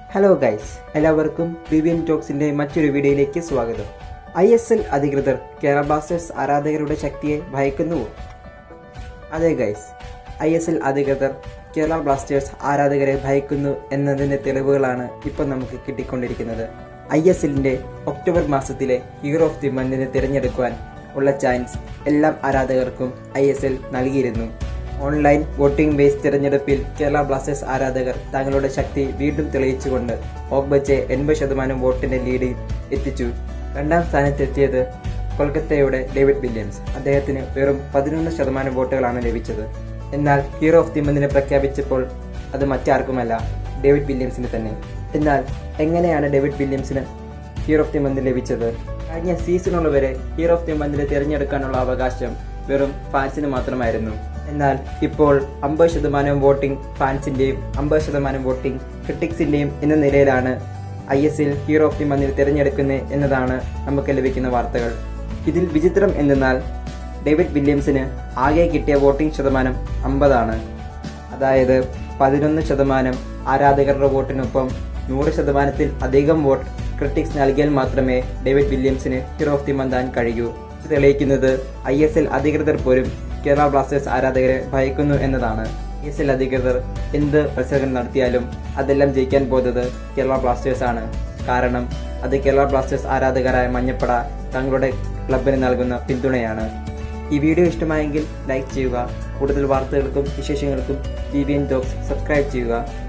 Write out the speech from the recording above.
hello guys എല്ലാവർക്കും Vivian ടോക്സിന്റെ മറ്റൊരു വീഡിയോയിലേക്ക് സ്വാഗതം ഐ എസ് എൽ അധികൃതർ കേരള ബ്ലാസ്റ്റേഴ്സ് ആരാധകരുടെ ശക്തിയെ ഭയക്കുന്നുവോ അതെ ഗൈസ് ഐ എസ് എൽ അധികൃതർ കേരള ബ്ലാസ്റ്റേഴ്സ് ആരാധകരെ ഭയക്കുന്നു എന്നതിന്റെ തെളിവുകളാണ് ഇപ്പോൾ നമുക്ക് കിട്ടിക്കൊണ്ടിരിക്കുന്നത് ഐ എസ് എല്ലിന്റെ ഒക്ടോബർ മാസത്തിലെ ഹീറോ ഓഫ് ദി മന്തിനെ തിരഞ്ഞെടുക്കുവാൻ ഉള്ള ചാൻസ് എല്ലാ ആരാധകർക്കും ഐ എസ് എൽ നൽകിയിരുന്നു ഓൺലൈൻ വോട്ടിംഗ് ബേസ് തിരഞ്ഞെടുപ്പിൽ കേരള ബ്ലാസ്റ്റേഴ്സ് ആരാധകർ തങ്ങളുടെ ശക്തി വീണ്ടും തെളിയിച്ചുകൊണ്ട് ഓഗ്ബച്ചെ എൺപത് ശതമാനം വോട്ടിന്റെ ലീഡിൽ എത്തിച്ചു രണ്ടാം സ്ഥാനത്തെത്തിയത് കൊൽക്കത്തയുടെ ഡേവിഡ് വില്യംസ് അദ്ദേഹത്തിന് വെറും പതിനൊന്ന് ശതമാനം വോട്ടുകളാണ് ലഭിച്ചത് എന്നാൽ ഹീറോ ഓഫ് ദി മന്തിനെ പ്രഖ്യാപിച്ചപ്പോൾ അത് മറ്റാർക്കുമല്ല ഡേവിഡ് വില്യംസിന് തന്നെ എന്നാൽ എങ്ങനെയാണ് ഡേവിഡ് വില്യംസിന് ഹീറോ ഓഫ് ദി മന്ത് ലഭിച്ചത് കഴിഞ്ഞ സീസണുകൾ വരെ ഹീറോ ഓഫ് ദി മന്തിനെ തിരഞ്ഞെടുക്കാനുള്ള അവകാശം വെറും ഫാൻസിന് മാത്രമായിരുന്നു എന്നാൽ ഇപ്പോൾ അമ്പത് ശതമാനം വോട്ടിംഗ് ഫാൻസിന്റെയും അമ്പത് ശതമാനം വോട്ടിംഗ് ക്രിട്ടിക്സിന്റെയും എന്ന നിലയിലാണ് I S L hero of the മന്തിനെ തിരഞ്ഞെടുക്കുന്നത് എന്നതാണ് നമുക്ക് ലഭിക്കുന്ന വാർത്തകൾ ഇതിൽ വിചിത്രം എന്തെന്നാൽ ഡേവിഡ് വില്യംസിന് ആകെ കിട്ടിയ വോട്ടിംഗ് ശതമാനം അമ്പതാണ് അതായത് പതിനൊന്ന് ശതമാനം ആരാധകരുടെ വോട്ടിനൊപ്പം നൂറ് ശതമാനത്തിൽ അധികം വോട്ട് ക്രിട്ടിക്സ് നൽകിയാൽ മാത്രമേ ഡേവിഡ് വില്യംസിന് ഹീറോ ഓഫ് ദി മന്താൻ കഴിയൂ ഇത് തെളിയിക്കുന്നത് ഐ എസ് എൽ അധികൃതർ പോലും കേരള ബ്ലാസ്റ്റേഴ്സ് ആരാധകരെ ഭയക്കുന്നു എന്നതാണ് ഐ എസ് എൽ അധികൃതർ എന്ത് മത്സരം നടത്തിയാലും അതെല്ലാം ജയിക്കാൻ പോകുന്നത് കേരള ബ്ലാസ്റ്റേഴ്സ് ആണ് കാരണം അത് കേരള ബ്ലാസ്റ്റേഴ്സ് ആരാധകരായ മഞ്ഞപ്പട തങ്ങളുടെ ക്ലബിന് നൽകുന്ന പിന്തുണയാണ് ഈ വീഡിയോ ഇഷ്ടമായെങ്കിൽ ലൈക്ക് ചെയ്യുക കൂടുതൽ വാർത്തകൾക്കും വിശേഷങ്ങൾക്കും T V N talks subscribe ചെയ്യുക